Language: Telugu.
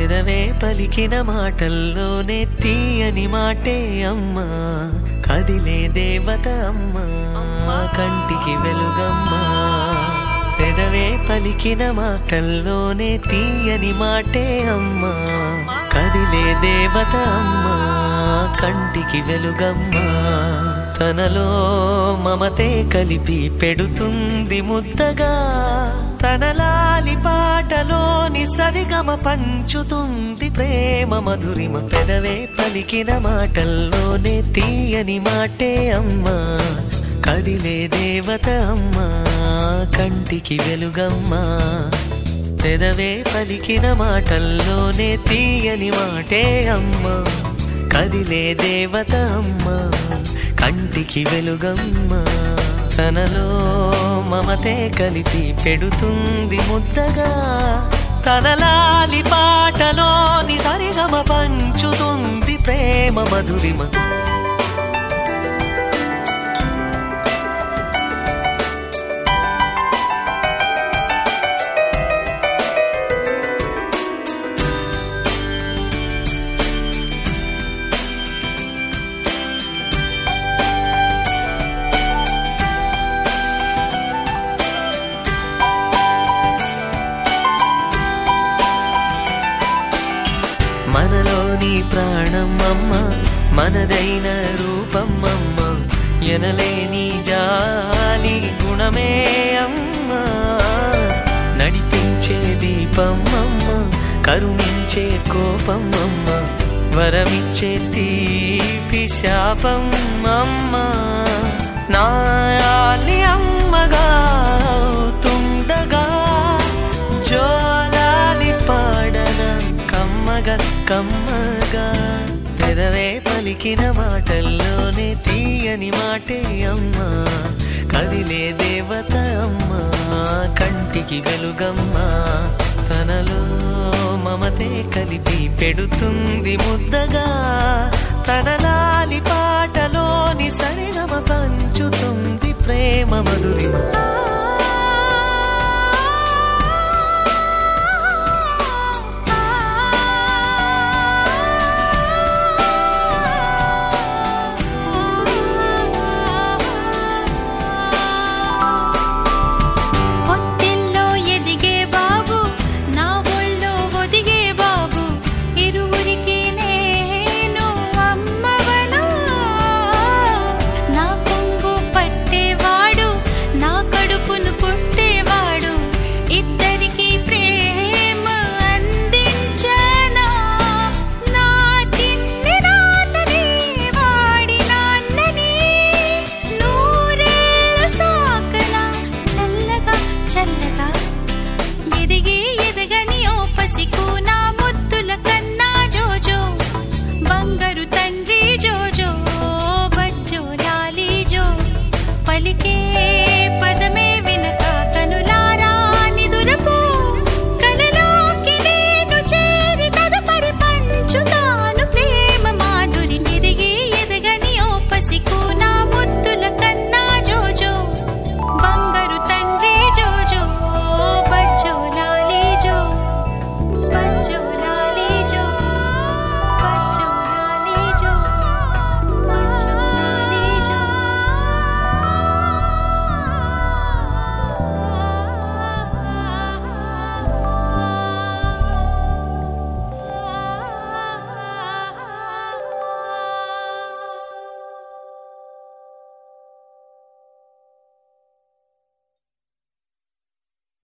పెదవే పలికిన మాటల్లోనే తీయని మాటే అమ్మా కదిలే దేవత అమ్మా కంటికి వెలుగమ్మా పెదవే పలికిన మాటల్లోనే తీయని మాటే అమ్మా కదిలే దేవత అమ్మా కంటికి వెలుగమ్మా తనలో మమతే కలిపి పెడుతుంది ముద్దగా తనలాలి పాటలోని సరిగమ పంచుతుంది ప్రేమ మధురిమ పెదవే పలికిన మాటల్లోనే తీయని మాటే అమ్మా కదిలే దేవత అమ్మా కంటికి వెలుగమ్మా పెదవే పలికిన మాటల్లోనే తీయని మాటే అమ్మా కదిలే దేవత అమ్మా కంటికి వెలుగమ్మా తనలో మమతే కలిపి పెడుతుంది ముద్దగా తనలాలి పాటలోని సరిగమ పంచుతుంది ప్రేమ మధురిమ మనలోని ప్రాణం అమ్మ మనదైన రూపం అమ్మ ఎనలేని జాలి గుణమే అమ్మ నడిపించే దీపం అమ్మ కరుణించే కోపం అమ్మ వరమిచ్చే తీపి శాపం అమ్మ నాయాలి అమ్మగా అవుతుండగా జోలాలి పాడన కమ్మగా కమ్మగా పెదవే పలికిన మాటల్లోనే తీయని మాటే అమ్మా కదిలే దేవత అమ్మా కంటికి వెలుగమ్మా తనలో మమతే కలిపి పెడుతుంది ముద్దగా తనలాలి పాటలోని సరిగమ పంచుతుంది ప్రేమ మధురిమ